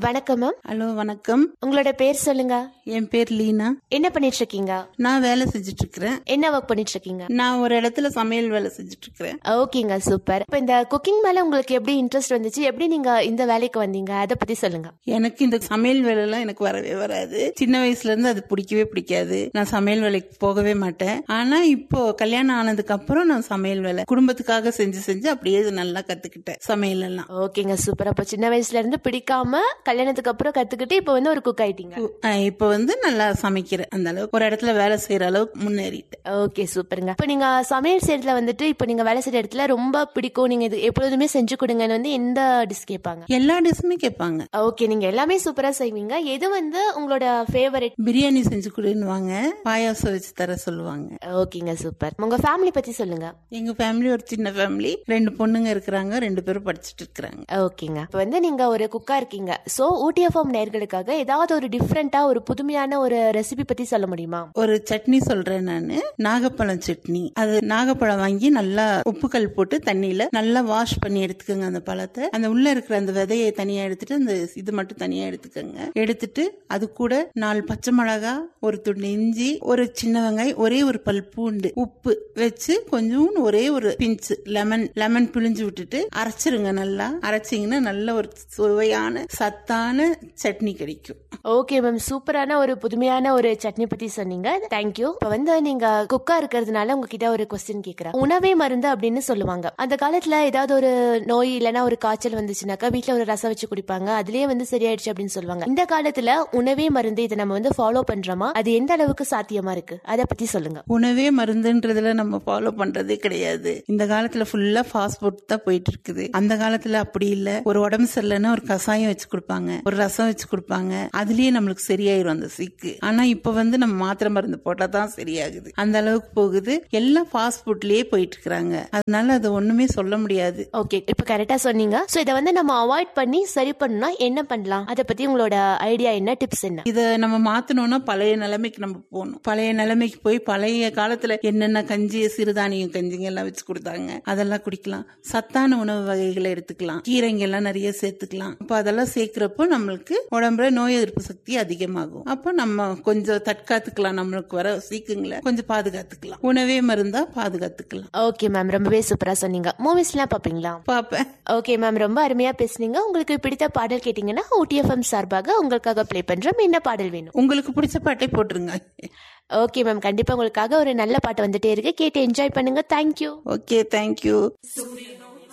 வணக்கம் ma'am hello வணக்கம் உங்களோட பேர் சொல்லுங்க என் பேர் லீனா என்ன பண்ணிட்டு இருக்கீங்க நான் வேலை செஞ்சுட்டு இருக்கிறேன் என்ன ஒர்க் பண்ணிட்டு இருக்கீங்க நான் ஒரு இடத்துல சமையல் வேலை செஞ்சுட்டு இருக்கிறேன் ஓகேங்க சூப்பர் இப்போ இந்த குக்கிங் மேல உங்களுக்கு எப்படி இன்ட்ரெஸ்ட் வந்துச்சு எப்படி நீங்க இந்த வேலைக்கு வந்தீங்க அதை பத்தி சொல்லுங்க எனக்கு இந்த சமையல் வேலைலாம் எனக்கு வரவே வராது சின்ன வயசுல இருந்து அது பிடிக்கவே பிடிக்காது நான் சமையல் வேலைக்கு போகவே மாட்டேன் ஆனா இப்போ கல்யாணம் ஆனதுக்கு அப்புறம் நான் சமையல் வேலை குடும்பத்துக்காக செஞ்சு செஞ்சு அப்படியே இது நல்லா கத்துக்கிட்டேன் சமையல் எல்லாம் ஓகேங்க சூப்பர் அப்போ சின்ன வயசுல இருந்து பிடிக்காம கல்யாணத்துக்கு அப்புறம் கத்துக்கிட்டு இப்போ வந்து ஒரு குக் ஆயிட்டீங்க அஹ் இப்போ வந்து நல்லா சமைக்கிறேன் அந்த அளவுக்கு ஒரு இடத்துல வேலை செய்யற அளவுக்கு முன்னேறிட்டேன் ஓகே சூப்பருங்க இப்போ நீங்க சமையல் செய்யறதுல வந்துட்டு இப்போ நீங்க வேலை செய்யற இடத்துல ரொம்ப பிடிக்கும் நீங்க இது எப்பொழுதுமே செஞ்சு கொடுங்கன்னு வந்து எந்த டிஷ் கேட்பாங்க எல்லா டிஷ்ஷுமே கேட்பாங்க ஓகே நீங்க எல்லாமே சூப்பரா செய்வீங்க எது வந்து உங்களோட ஃபேவரட் பிரியாணி செஞ்சு கொடுன்னுவாங்க பாயாசம் வச்சு தர சொல்லுவாங்க ஓகேங்க சூப்பர் உங்க ஃபேமிலி பத்தி சொல்லுங்க எங்க ஃபேமிலி ஒரு சின்ன ஃபேமிலி ரெண்டு பொண்ணுங்க இருக்கிறாங்க ரெண்டு பேரும் படிச்சுட்டு இருக்கிறாங்க ஓகேங்க இப்போ வந்து நீங்க ஒரு குக்கா இருக்கீங்க சோ ஊட்டிஎஃப்எம் நேர்களுக்காக ஏதாவது ஒரு டிஃப்ரெண்டா ஒரு புதுமையான ஒரு ரெசிபி பத்தி சொல்ல முடியுமா ஒரு சட்னி சொல்றேன் நானு நாகப்பழம் சட்னி அது நாகப்பழம் வாங்கி நல்லா உப்புக்கல் போட்டு தண்ணியில நல்லா வாஷ் பண்ணி எடுத்துக்கோங்க அந்த பழத்தை அந்த உள்ள இருக்கிற அந்த விதையை தனியா எடுத்துட்டு அந்த இது மட்டும் தனியா எடுத்துக்கோங்க எடுத்துட்டு அது கூட நாலு பச்சை மிளகா ஒரு துண்டு இஞ்சி ஒரு சின்ன வெங்காயம் ஒரே ஒரு பல் பூண்டு உப்பு வச்சு கொஞ்சம் ஒரே ஒரு பிஞ்சு லெமன் லெமன் பிழிஞ்சு விட்டுட்டு அரைச்சிருங்க நல்லா அரைச்சிங்கன்னா நல்ல ஒரு சுவையான சத்தான சட்னி கிடைக்கும் ஓகே மேம் சூப்பரான ஒரு புதுமையான ஒரு சட்னி பத்தி சொன்னீங்க தேங்க்யூ இப்போ வந்து நீங்க குக்கா இருக்கிறதுனால உங்ககிட்ட ஒரு கொஸ்டின் கேக்குறேன் உணவே மருந்து அப்படின்னு சொல்லுவாங்க அந்த காலத்துல ஏதாவது ஒரு நோய் இல்லைன்னா ஒரு காய்ச்சல் வந்துச்சுனாக்கா வீட்ல ஒரு ரசம் வச்சு குடிப்பாங்க அதுலயே வந்து சரியாயிடுச்சு அப்படின்னு சொல்லுவாங்க இந்த காலத்துல உணவே மருந்து இதை நம்ம வந்து ஃபாலோ பண்றோமா அது எந்த அளவுக்கு சாத்தியமா இருக்கு அதை பத்தி சொல்லுங்க உணவே மருந்துன்றதுல நம்ம ஃபாலோ பண்றதே கிடையாது இந்த காலத்துல ஃபுல்லா ஃபாஸ்ட் ஃபுட் தான் போயிட்டு இருக்குது அந்த காலத்துல அப்படி இல்ல ஒரு உடம்பு சரியில்லைன்னா ஒரு கசாயம் வச்சு கொடுப்பாங்க ஒரு ரசம் வச்சு கொடுப்பாங்க அதுலயே நம்மளுக்கு சரியாயிரும் அந்த சிக்கு ஆனா இப்ப வந்து நம்ம மாத்திரை மருந்து போட்டா தான் சரியாகுது அந்த அளவுக்கு போகுது எல்லாம் ஃபாஸ்ட் ஃபுட்லயே போயிட்டு இருக்காங்க அதனால அது ஒண்ணுமே சொல்ல முடியாது ஓகே இப்போ கரெக்டா சொன்னீங்க சோ இதை வந்து நம்ம அவாய்ட் பண்ணி சரி பண்ணணும்னா என்ன பண்ணலாம் அதை பத்தி உங்களோட ஐடியா என்ன டிப்ஸ் என்ன இத நம்ம மாத்தணும்னா பழைய நிலைமைக்கு நம்ம போகணும் பழைய நிலைமைக்கு போய் பழைய காலத்துல என்னென்ன கஞ்சி சிறுதானியம் கஞ்சிங்க எல்லாம் வச்சு கொடுத்தாங்க அதெல்லாம் குடிக்கலாம் சத்தான உணவு வகைகளை எடுத்துக்கலாம் கீரைங்க எல்லாம் நிறைய சேர்த்துக்கலாம் அப்ப அதெல்லாம் சேர்க்கிறப்போ நம்மளுக்கு உடம்புல நோய் எதிர்ப்பு சக்தி அதிகமாகும் அப்போ நம்ம கொஞ்சம் தற்காத்துக்கலாம் நம்மளுக்கு வர சீக்குங்களை கொஞ்சம் பாதுகாத்துக்கலாம் உணவே மருந்தா பாதுகாத்துக்கலாம் ஓகே மேம் ரொம்பவே சூப்பரா சொன்னீங்க மூவிஸ்லாம் பாப்பீங்களா பாப்பேன் ஓகே மேம் ரொம்ப அருமையா பேசுனீங்க உங்களுக்கு பிடித்த பாடல் கேட்டீங்கன்னா ஓடிஎஃப்எம் சார்பாக உங்களுக்காக ப்ளே பண்றோம் என்ன பாடல் வேணும் உங்களுக்கு பிடிச்ச பாட்டை போட்டுருங்க ஓகே மேம் கண்டிப்பா உங்களுக்காக ஒரு நல்ல பாட்டு வந்துட்டே இருக்கு கேட்டு என்ஜாய் பண்ணுங்க தேங்க்யூ ஓகே தேங்க்யூ